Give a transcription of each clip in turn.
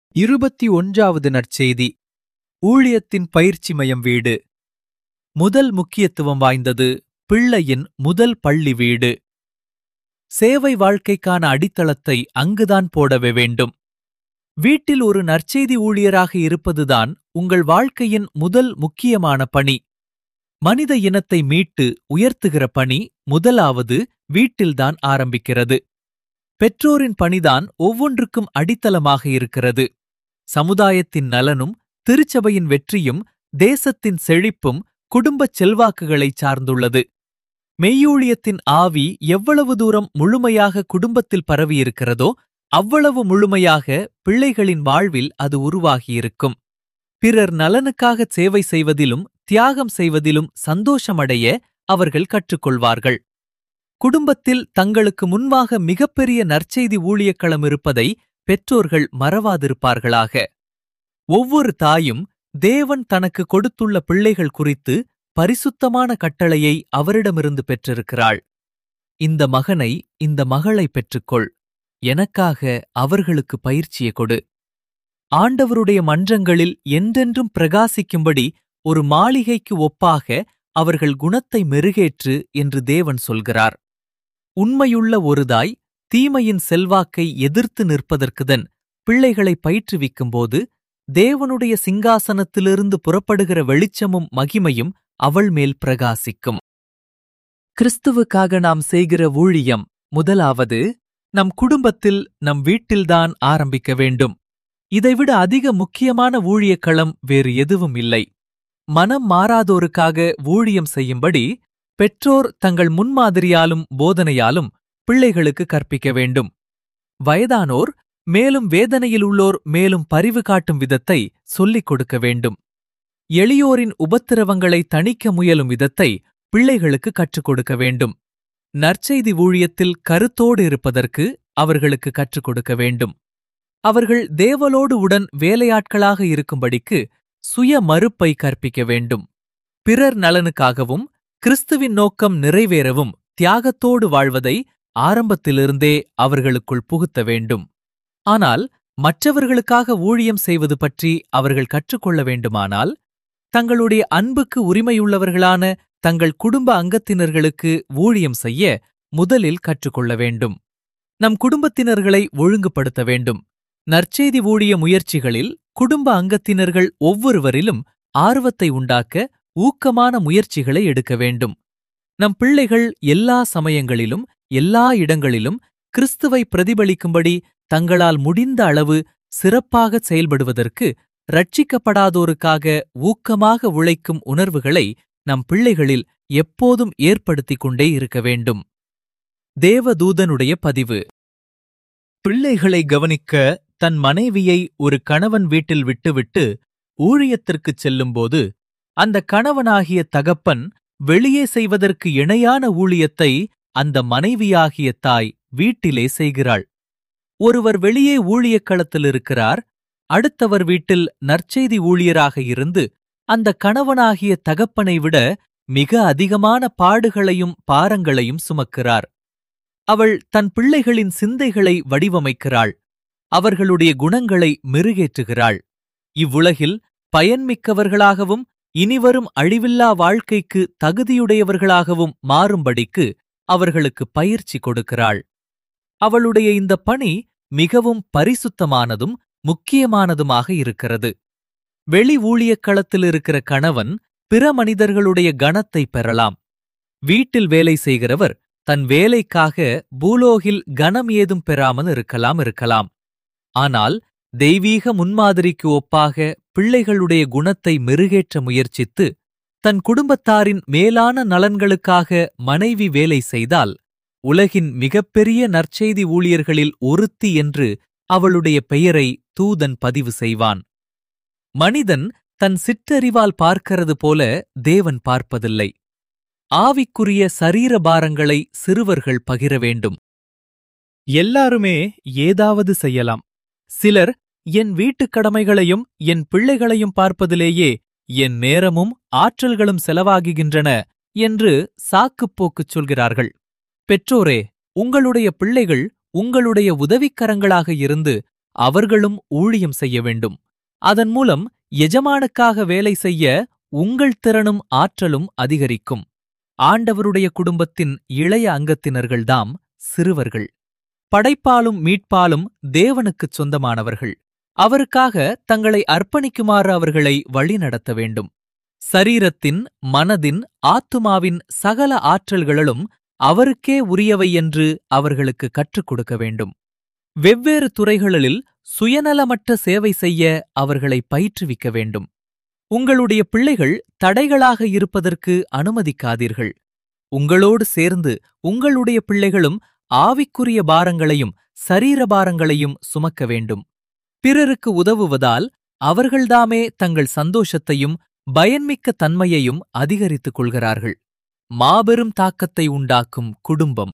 இருபத்தி ஒன்றாவது நற்செய்தி ஊழியத்தின் பயிற்சி மையம் வீடு முதல் முக்கியத்துவம் வாய்ந்தது பிள்ளையின் முதல் பள்ளி வீடு சேவை வாழ்க்கைக்கான அடித்தளத்தை அங்குதான் போடவே வேண்டும் வீட்டில் ஒரு நற்செய்தி ஊழியராக இருப்பதுதான் உங்கள் வாழ்க்கையின் முதல் முக்கியமான பணி மனித இனத்தை மீட்டு உயர்த்துகிற பணி முதலாவது வீட்டில்தான் ஆரம்பிக்கிறது பெற்றோரின் பணிதான் ஒவ்வொன்றுக்கும் அடித்தளமாக இருக்கிறது சமுதாயத்தின் நலனும் திருச்சபையின் வெற்றியும் தேசத்தின் செழிப்பும் குடும்பச் செல்வாக்குகளைச் சார்ந்துள்ளது மெய்யூழியத்தின் ஆவி எவ்வளவு தூரம் முழுமையாக குடும்பத்தில் பரவியிருக்கிறதோ அவ்வளவு முழுமையாக பிள்ளைகளின் வாழ்வில் அது உருவாகியிருக்கும் பிறர் நலனுக்காக சேவை செய்வதிலும் தியாகம் செய்வதிலும் சந்தோஷமடைய அவர்கள் கற்றுக்கொள்வார்கள் குடும்பத்தில் தங்களுக்கு முன்பாக மிகப்பெரிய நற்செய்தி ஊழியக்களம் இருப்பதை பெற்றோர்கள் மறவாதிருப்பார்களாக ஒவ்வொரு தாயும் தேவன் தனக்கு கொடுத்துள்ள பிள்ளைகள் குறித்து பரிசுத்தமான கட்டளையை அவரிடமிருந்து பெற்றிருக்கிறாள் இந்த மகனை இந்த மகளை பெற்றுக்கொள் எனக்காக அவர்களுக்கு பயிற்சியை கொடு ஆண்டவருடைய மன்றங்களில் என்றென்றும் பிரகாசிக்கும்படி ஒரு மாளிகைக்கு ஒப்பாக அவர்கள் குணத்தை மெருகேற்று என்று தேவன் சொல்கிறார் உண்மையுள்ள ஒருதாய் தீமையின் செல்வாக்கை எதிர்த்து நிற்பதற்குதன் பிள்ளைகளை பயிற்றுவிக்கும்போது தேவனுடைய சிங்காசனத்திலிருந்து புறப்படுகிற வெளிச்சமும் மகிமையும் அவள் மேல் பிரகாசிக்கும் கிறிஸ்துவுக்காக நாம் செய்கிற ஊழியம் முதலாவது நம் குடும்பத்தில் நம் வீட்டில்தான் ஆரம்பிக்க வேண்டும் இதைவிட அதிக முக்கியமான ஊழியக்களம் வேறு எதுவும் இல்லை மனம் மாறாதோருக்காக ஊழியம் செய்யும்படி பெற்றோர் தங்கள் முன்மாதிரியாலும் போதனையாலும் பிள்ளைகளுக்கு கற்பிக்க வேண்டும் வயதானோர் மேலும் வேதனையில் உள்ளோர் மேலும் பரிவு காட்டும் விதத்தை சொல்லிக் கொடுக்க வேண்டும் எளியோரின் உபத்திரவங்களை தணிக்க முயலும் விதத்தை பிள்ளைகளுக்கு கற்றுக் கொடுக்க வேண்டும் நற்செய்தி ஊழியத்தில் கருத்தோடு இருப்பதற்கு அவர்களுக்கு கற்றுக் கொடுக்க வேண்டும் அவர்கள் தேவலோடு உடன் வேலையாட்களாக இருக்கும்படிக்கு சுய மறுப்பை கற்பிக்க வேண்டும் பிறர் நலனுக்காகவும் கிறிஸ்துவின் நோக்கம் நிறைவேறவும் தியாகத்தோடு வாழ்வதை ஆரம்பத்திலிருந்தே அவர்களுக்குள் புகுத்த வேண்டும் ஆனால் மற்றவர்களுக்காக ஊழியம் செய்வது பற்றி அவர்கள் கற்றுக்கொள்ள வேண்டுமானால் தங்களுடைய அன்புக்கு உரிமையுள்ளவர்களான தங்கள் குடும்ப அங்கத்தினர்களுக்கு ஊழியம் செய்ய முதலில் கற்றுக்கொள்ள வேண்டும் நம் குடும்பத்தினர்களை ஒழுங்குபடுத்த வேண்டும் நற்செய்தி ஊழிய முயற்சிகளில் குடும்ப அங்கத்தினர்கள் ஒவ்வொருவரிலும் ஆர்வத்தை உண்டாக்க ஊக்கமான முயற்சிகளை எடுக்க வேண்டும் நம் பிள்ளைகள் எல்லா சமயங்களிலும் எல்லா இடங்களிலும் கிறிஸ்துவை பிரதிபலிக்கும்படி தங்களால் முடிந்த அளவு சிறப்பாக செயல்படுவதற்கு ரட்சிக்கப்படாதோருக்காக ஊக்கமாக உழைக்கும் உணர்வுகளை நம் பிள்ளைகளில் எப்போதும் ஏற்படுத்திக் கொண்டே இருக்க வேண்டும் தேவதூதனுடைய பதிவு பிள்ளைகளை கவனிக்க தன் மனைவியை ஒரு கணவன் வீட்டில் விட்டுவிட்டு ஊழியத்திற்குச் செல்லும்போது அந்த கணவனாகிய தகப்பன் வெளியே செய்வதற்கு இணையான ஊழியத்தை அந்த மனைவியாகிய தாய் வீட்டிலே செய்கிறாள் ஒருவர் வெளியே ஊழியக் களத்தில் இருக்கிறார் அடுத்தவர் வீட்டில் நற்செய்தி ஊழியராக இருந்து அந்த கணவனாகிய தகப்பனை விட மிக அதிகமான பாடுகளையும் பாரங்களையும் சுமக்கிறார் அவள் தன் பிள்ளைகளின் சிந்தைகளை வடிவமைக்கிறாள் அவர்களுடைய குணங்களை மெருகேற்றுகிறாள் இவ்வுலகில் பயன்மிக்கவர்களாகவும் இனிவரும் அழிவில்லா வாழ்க்கைக்கு தகுதியுடையவர்களாகவும் மாறும்படிக்கு அவர்களுக்கு பயிற்சி கொடுக்கிறாள் அவளுடைய இந்த பணி மிகவும் பரிசுத்தமானதும் முக்கியமானதுமாக இருக்கிறது வெளி ஊழியக் களத்தில் இருக்கிற கணவன் பிற மனிதர்களுடைய கணத்தை பெறலாம் வீட்டில் வேலை செய்கிறவர் தன் வேலைக்காக பூலோகில் கனம் ஏதும் பெறாமல் இருக்கலாம் இருக்கலாம் ஆனால் தெய்வீக முன்மாதிரிக்கு ஒப்பாக பிள்ளைகளுடைய குணத்தை மெருகேற்ற முயற்சித்து தன் குடும்பத்தாரின் மேலான நலன்களுக்காக மனைவி வேலை செய்தால் உலகின் மிகப்பெரிய நற்செய்தி ஊழியர்களில் ஒருத்தி என்று அவளுடைய பெயரை தூதன் பதிவு செய்வான் மனிதன் தன் சிற்றறிவால் பார்க்கிறது போல தேவன் பார்ப்பதில்லை ஆவிக்குரிய சரீர பாரங்களை சிறுவர்கள் பகிர வேண்டும் எல்லாருமே ஏதாவது செய்யலாம் சிலர் என் வீட்டுக் கடமைகளையும் என் பிள்ளைகளையும் பார்ப்பதிலேயே என் நேரமும் ஆற்றல்களும் செலவாகுகின்றன என்று சாக்குப்போக்குச் சொல்கிறார்கள் பெற்றோரே உங்களுடைய பிள்ளைகள் உங்களுடைய உதவிக்கரங்களாக இருந்து அவர்களும் ஊழியம் செய்ய வேண்டும் அதன் மூலம் எஜமானுக்காக வேலை செய்ய உங்கள் திறனும் ஆற்றலும் அதிகரிக்கும் ஆண்டவருடைய குடும்பத்தின் இளைய அங்கத்தினர்கள்தாம் சிறுவர்கள் படைப்பாலும் மீட்பாலும் தேவனுக்குச் சொந்தமானவர்கள் அவருக்காக தங்களை அர்ப்பணிக்குமாறு அவர்களை வழிநடத்த வேண்டும் சரீரத்தின் மனதின் ஆத்துமாவின் சகல ஆற்றல்களும் அவருக்கே உரியவை என்று அவர்களுக்கு கற்றுக் கொடுக்க வேண்டும் வெவ்வேறு துறைகளில் சுயநலமற்ற சேவை செய்ய அவர்களை பயிற்றுவிக்க வேண்டும் உங்களுடைய பிள்ளைகள் தடைகளாக இருப்பதற்கு அனுமதிக்காதீர்கள் உங்களோடு சேர்ந்து உங்களுடைய பிள்ளைகளும் ஆவிக்குரிய பாரங்களையும் சரீர பாரங்களையும் சுமக்க வேண்டும் பிறருக்கு உதவுவதால் அவர்கள்தாமே தங்கள் சந்தோஷத்தையும் பயன்மிக்க தன்மையையும் அதிகரித்துக் கொள்கிறார்கள் மாபெரும் தாக்கத்தை உண்டாக்கும் குடும்பம்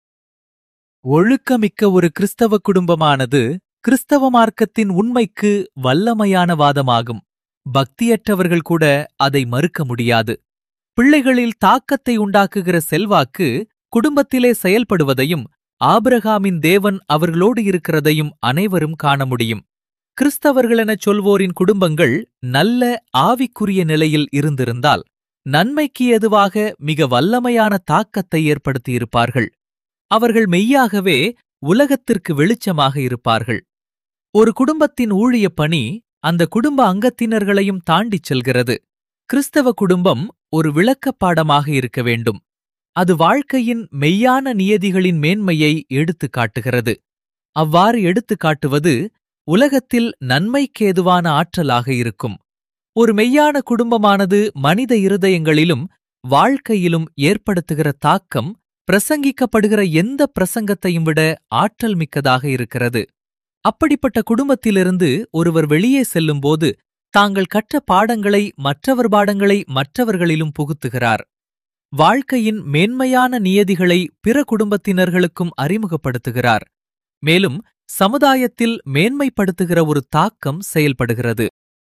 ஒழுக்கமிக்க ஒரு கிறிஸ்தவ குடும்பமானது கிறிஸ்தவ மார்க்கத்தின் உண்மைக்கு வல்லமையான வாதமாகும் பக்தியற்றவர்கள் கூட அதை மறுக்க முடியாது பிள்ளைகளில் தாக்கத்தை உண்டாக்குகிற செல்வாக்கு குடும்பத்திலே செயல்படுவதையும் ஆபிரகாமின் தேவன் அவர்களோடு இருக்கிறதையும் அனைவரும் காண முடியும் கிறிஸ்தவர்களெனச் சொல்வோரின் குடும்பங்கள் நல்ல ஆவிக்குரிய நிலையில் இருந்திருந்தால் நன்மைக்கு ஏதுவாக மிக வல்லமையான தாக்கத்தை ஏற்படுத்தியிருப்பார்கள் அவர்கள் மெய்யாகவே உலகத்திற்கு வெளிச்சமாக இருப்பார்கள் ஒரு குடும்பத்தின் ஊழிய பணி அந்த குடும்ப அங்கத்தினர்களையும் தாண்டிச் செல்கிறது கிறிஸ்தவ குடும்பம் ஒரு விளக்கப்பாடமாக இருக்க வேண்டும் அது வாழ்க்கையின் மெய்யான நியதிகளின் மேன்மையை எடுத்துக் காட்டுகிறது அவ்வாறு எடுத்துக் காட்டுவது உலகத்தில் நன்மைக்கேதுவான ஆற்றலாக இருக்கும் ஒரு மெய்யான குடும்பமானது மனித இருதயங்களிலும் வாழ்க்கையிலும் ஏற்படுத்துகிற தாக்கம் பிரசங்கிக்கப்படுகிற எந்த பிரசங்கத்தையும் விட ஆற்றல் மிக்கதாக இருக்கிறது அப்படிப்பட்ட குடும்பத்திலிருந்து ஒருவர் வெளியே செல்லும்போது தாங்கள் கற்ற பாடங்களை மற்றவர் பாடங்களை மற்றவர்களிலும் புகுத்துகிறார் வாழ்க்கையின் மேன்மையான நியதிகளை பிற குடும்பத்தினர்களுக்கும் அறிமுகப்படுத்துகிறார் மேலும் சமுதாயத்தில் மேன்மைப்படுத்துகிற ஒரு தாக்கம் செயல்படுகிறது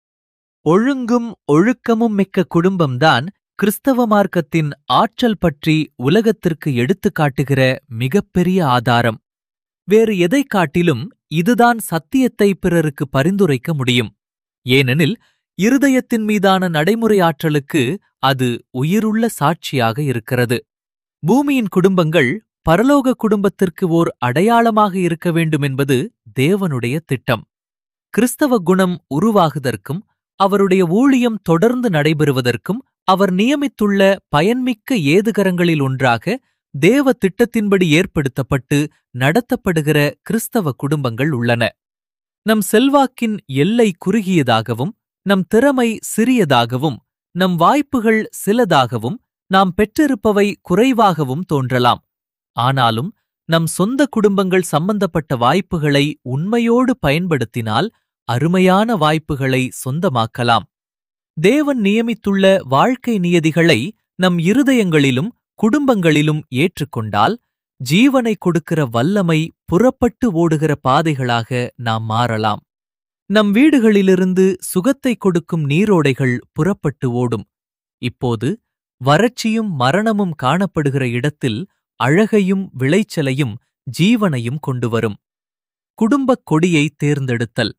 ஒழுங்கும் ஒழுக்கமும் மிக்க குடும்பம்தான் கிறிஸ்தவ மார்க்கத்தின் ஆற்றல் பற்றி உலகத்திற்கு எடுத்துக் காட்டுகிற மிகப்பெரிய ஆதாரம் வேறு எதைக் காட்டிலும் இதுதான் சத்தியத்தை பிறருக்கு பரிந்துரைக்க முடியும் ஏனெனில் இருதயத்தின் மீதான நடைமுறை ஆற்றலுக்கு அது உயிருள்ள சாட்சியாக இருக்கிறது பூமியின் குடும்பங்கள் பரலோக குடும்பத்திற்கு ஓர் அடையாளமாக இருக்க வேண்டுமென்பது தேவனுடைய திட்டம் கிறிஸ்தவ குணம் உருவாகுதற்கும் அவருடைய ஊழியம் தொடர்ந்து நடைபெறுவதற்கும் அவர் நியமித்துள்ள பயன்மிக்க ஏதுகரங்களில் ஒன்றாக தேவ திட்டத்தின்படி ஏற்படுத்தப்பட்டு நடத்தப்படுகிற கிறிஸ்தவ குடும்பங்கள் உள்ளன நம் செல்வாக்கின் எல்லை குறுகியதாகவும் நம் திறமை சிறியதாகவும் நம் வாய்ப்புகள் சிலதாகவும் நாம் பெற்றிருப்பவை குறைவாகவும் தோன்றலாம் ஆனாலும் நம் சொந்த குடும்பங்கள் சம்பந்தப்பட்ட வாய்ப்புகளை உண்மையோடு பயன்படுத்தினால் அருமையான வாய்ப்புகளை சொந்தமாக்கலாம் தேவன் நியமித்துள்ள வாழ்க்கை நியதிகளை நம் இருதயங்களிலும் குடும்பங்களிலும் ஏற்றுக்கொண்டால் ஜீவனை கொடுக்கிற வல்லமை புறப்பட்டு ஓடுகிற பாதைகளாக நாம் மாறலாம் நம் வீடுகளிலிருந்து சுகத்தை கொடுக்கும் நீரோடைகள் புறப்பட்டு ஓடும் இப்போது வறட்சியும் மரணமும் காணப்படுகிற இடத்தில் அழகையும் விளைச்சலையும் ஜீவனையும் கொண்டு வரும் குடும்பக் கொடியை தேர்ந்தெடுத்தல்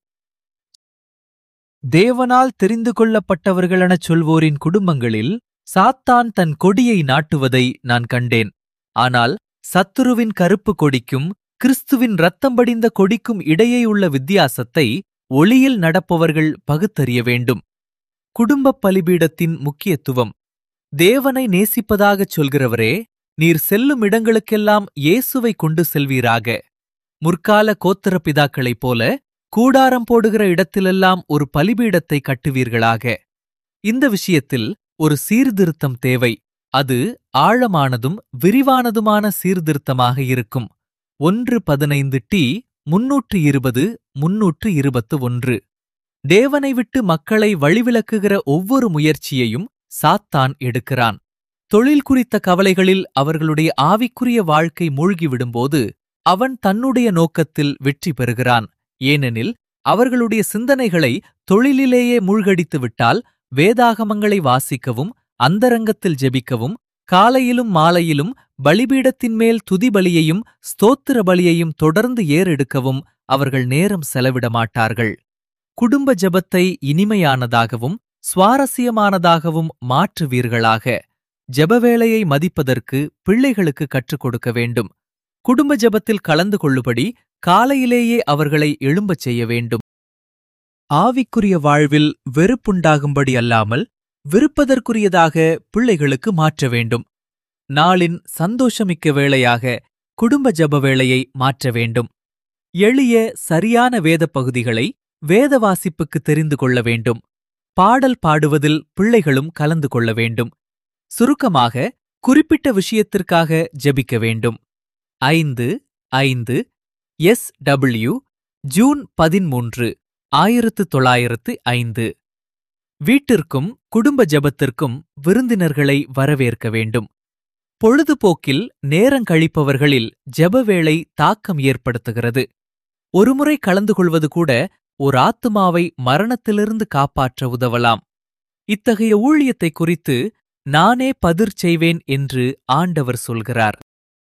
தேவனால் தெரிந்து கொள்ளப்பட்டவர்களெனச் சொல்வோரின் குடும்பங்களில் சாத்தான் தன் கொடியை நாட்டுவதை நான் கண்டேன் ஆனால் சத்துருவின் கருப்பு கொடிக்கும் கிறிஸ்துவின் ரத்தம் படிந்த கொடிக்கும் இடையேயுள்ள வித்தியாசத்தை ஒளியில் நடப்பவர்கள் பகுத்தறிய வேண்டும் குடும்பப் பலிபீடத்தின் முக்கியத்துவம் தேவனை நேசிப்பதாகச் சொல்கிறவரே நீர் செல்லும் இடங்களுக்கெல்லாம் இயேசுவை கொண்டு செல்வீராக முற்கால கோத்திர பிதாக்களைப் போல கூடாரம் போடுகிற இடத்திலெல்லாம் ஒரு பலிபீடத்தை கட்டுவீர்களாக இந்த விஷயத்தில் ஒரு சீர்திருத்தம் தேவை அது ஆழமானதும் விரிவானதுமான சீர்திருத்தமாக இருக்கும் ஒன்று பதினைந்து டி முன்னூற்று இருபது முன்னூற்று இருபத்து ஒன்று தேவனை விட்டு மக்களை வழிவிலக்குகிற ஒவ்வொரு முயற்சியையும் சாத்தான் எடுக்கிறான் தொழில் குறித்த கவலைகளில் அவர்களுடைய ஆவிக்குரிய வாழ்க்கை மூழ்கிவிடும்போது அவன் தன்னுடைய நோக்கத்தில் வெற்றி பெறுகிறான் ஏனெனில் அவர்களுடைய சிந்தனைகளை தொழிலிலேயே மூழ்கடித்து விட்டால் வேதாகமங்களை வாசிக்கவும் அந்தரங்கத்தில் ஜெபிக்கவும் காலையிலும் மாலையிலும் பலிபீடத்தின் மேல் துதிபலியையும் ஸ்தோத்திர பலியையும் தொடர்ந்து ஏறெடுக்கவும் அவர்கள் நேரம் செலவிட மாட்டார்கள் குடும்ப ஜெபத்தை இனிமையானதாகவும் சுவாரஸ்யமானதாகவும் மாற்றுவீர்களாக ஜெபவேளையை மதிப்பதற்கு பிள்ளைகளுக்கு கற்றுக் கொடுக்க வேண்டும் குடும்ப ஜெபத்தில் கலந்து கொள்ளுபடி காலையிலேயே அவர்களை எழும்பச் செய்ய வேண்டும் ஆவிக்குரிய வாழ்வில் வெறுப்புண்டாகும்படி அல்லாமல் விருப்பதற்குரியதாக பிள்ளைகளுக்கு மாற்ற வேண்டும் நாளின் சந்தோஷமிக்க வேளையாக குடும்ப ஜப வேளையை மாற்ற வேண்டும் எளிய சரியான வேத பகுதிகளை வேத வாசிப்புக்கு தெரிந்து கொள்ள வேண்டும் பாடல் பாடுவதில் பிள்ளைகளும் கலந்து கொள்ள வேண்டும் சுருக்கமாக குறிப்பிட்ட விஷயத்திற்காக ஜெபிக்க வேண்டும் ஐந்து ஐந்து எஸ் டபிள்யூ ஜூன் பதிமூன்று ஆயிரத்து தொள்ளாயிரத்து ஐந்து வீட்டிற்கும் குடும்ப ஜெபத்திற்கும் விருந்தினர்களை வரவேற்க வேண்டும் பொழுதுபோக்கில் நேரங்கழிப்பவர்களில் ஜெபவேளை தாக்கம் ஏற்படுத்துகிறது ஒருமுறை கலந்து கொள்வது கூட ஒரு ஆத்துமாவை மரணத்திலிருந்து காப்பாற்ற உதவலாம் இத்தகைய ஊழியத்தை குறித்து நானே பதிர் செய்வேன் என்று ஆண்டவர் சொல்கிறார்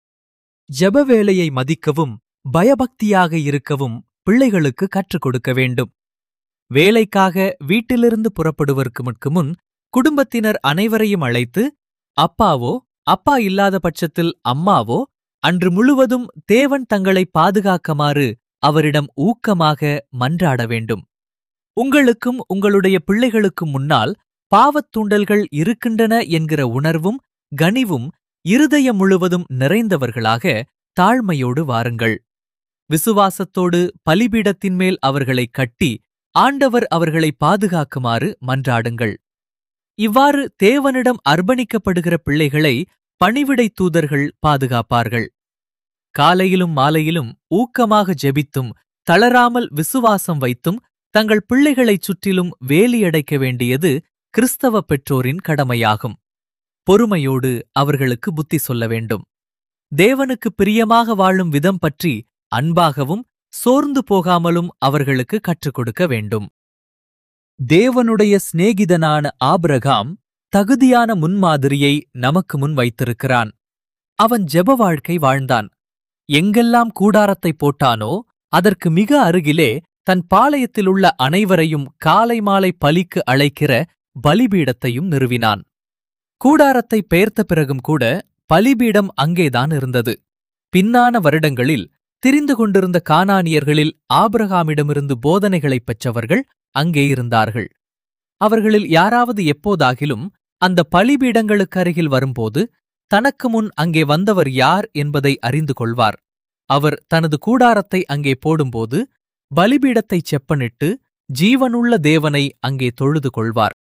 ஜெபவேளையை மதிக்கவும் பயபக்தியாக இருக்கவும் பிள்ளைகளுக்கு கற்றுக் கொடுக்க வேண்டும் வேலைக்காக வீட்டிலிருந்து புறப்படுவதற்கு முன் குடும்பத்தினர் அனைவரையும் அழைத்து அப்பாவோ அப்பா இல்லாத பட்சத்தில் அம்மாவோ அன்று முழுவதும் தேவன் தங்களை பாதுகாக்குமாறு அவரிடம் ஊக்கமாக மன்றாட வேண்டும் உங்களுக்கும் உங்களுடைய பிள்ளைகளுக்கும் முன்னால் பாவத் தூண்டல்கள் இருக்கின்றன என்கிற உணர்வும் கனிவும் இருதயம் முழுவதும் நிறைந்தவர்களாக தாழ்மையோடு வாருங்கள் விசுவாசத்தோடு பலிபீடத்தின் மேல் அவர்களை கட்டி ஆண்டவர் அவர்களை பாதுகாக்குமாறு மன்றாடுங்கள் இவ்வாறு தேவனிடம் அர்ப்பணிக்கப்படுகிற பிள்ளைகளை பணிவிடை தூதர்கள் பாதுகாப்பார்கள் காலையிலும் மாலையிலும் ஊக்கமாக ஜெபித்தும் தளராமல் விசுவாசம் வைத்தும் தங்கள் பிள்ளைகளைச் சுற்றிலும் வேலியடைக்க வேண்டியது கிறிஸ்தவ பெற்றோரின் கடமையாகும் பொறுமையோடு அவர்களுக்கு புத்தி சொல்ல வேண்டும் தேவனுக்கு பிரியமாக வாழும் விதம் பற்றி அன்பாகவும் சோர்ந்து போகாமலும் அவர்களுக்கு கற்றுக் கொடுக்க வேண்டும் தேவனுடைய சிநேகிதனான ஆபிரகாம் தகுதியான முன்மாதிரியை நமக்கு முன் வைத்திருக்கிறான் அவன் ஜெப வாழ்க்கை வாழ்ந்தான் எங்கெல்லாம் கூடாரத்தை போட்டானோ அதற்கு மிக அருகிலே தன் பாளையத்திலுள்ள அனைவரையும் காலை மாலை பலிக்கு அழைக்கிற பலிபீடத்தையும் நிறுவினான் கூடாரத்தை பெயர்த்த பிறகும் கூட பலிபீடம் அங்கேதான் இருந்தது பின்னான வருடங்களில் திரிந்து கொண்டிருந்த கானானியர்களில் ஆபிரகாமிடமிருந்து போதனைகளைப் பெற்றவர்கள் அங்கே இருந்தார்கள் அவர்களில் யாராவது எப்போதாகிலும் அந்த பலிபீடங்களுக்கு அருகில் வரும்போது தனக்கு முன் அங்கே வந்தவர் யார் என்பதை அறிந்து கொள்வார் அவர் தனது கூடாரத்தை அங்கே போடும்போது பலிபீடத்தைச் செப்பனிட்டு ஜீவனுள்ள தேவனை அங்கே தொழுது கொள்வார்